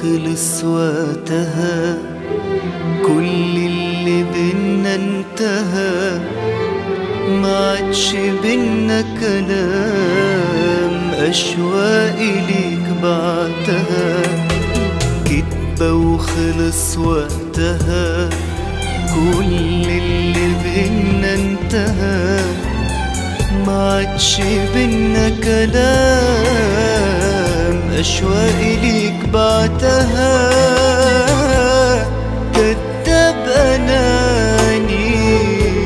وخلص وقتها كل اللي بينا انتهى ما عادش بينا كلام أشواقي ليك بعتها كدبة وخلص وقتها كل اللي بينا انتهى ما عادش بينا كلام أشواقي ليك بعتها كداب أناني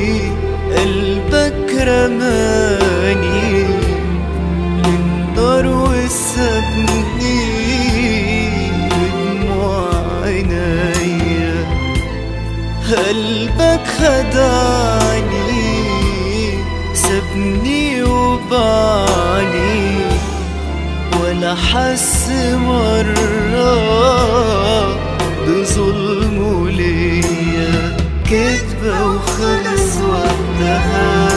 قلبك رماني للنار وسابني بدموع عينيا قلبك خدعني سابني وبعني ولا حس مرة بظلمه ليا كدبة وخلص وقتها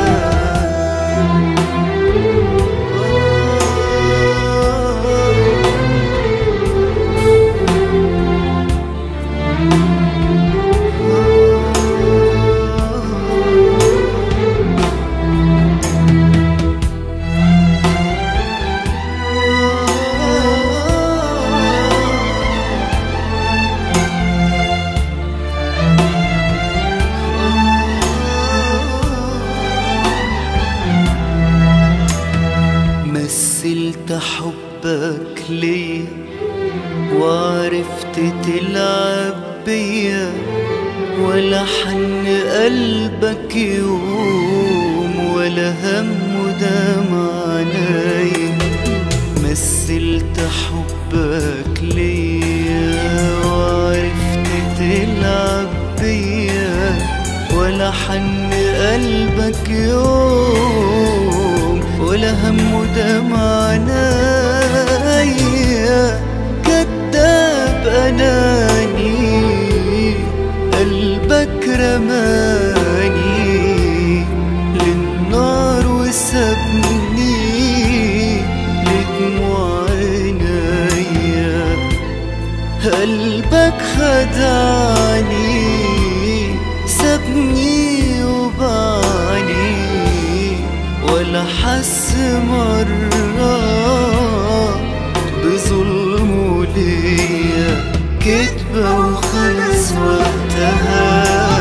مثلت حبك ليا وعرفت تلعب بيا ولا حن قلبك يوم ولا هم دام عنايا مثلت حبك ليا وعرفت تلعب بيا ولا حن قلبك يوم ولا هم دام عنايا كداب اناني قلبك رماني للنار وسابني لدموع عينيا قلبك خدعني سابني وبعني ولا حس مرة بظلمه ليا كدبة وخلص وقتها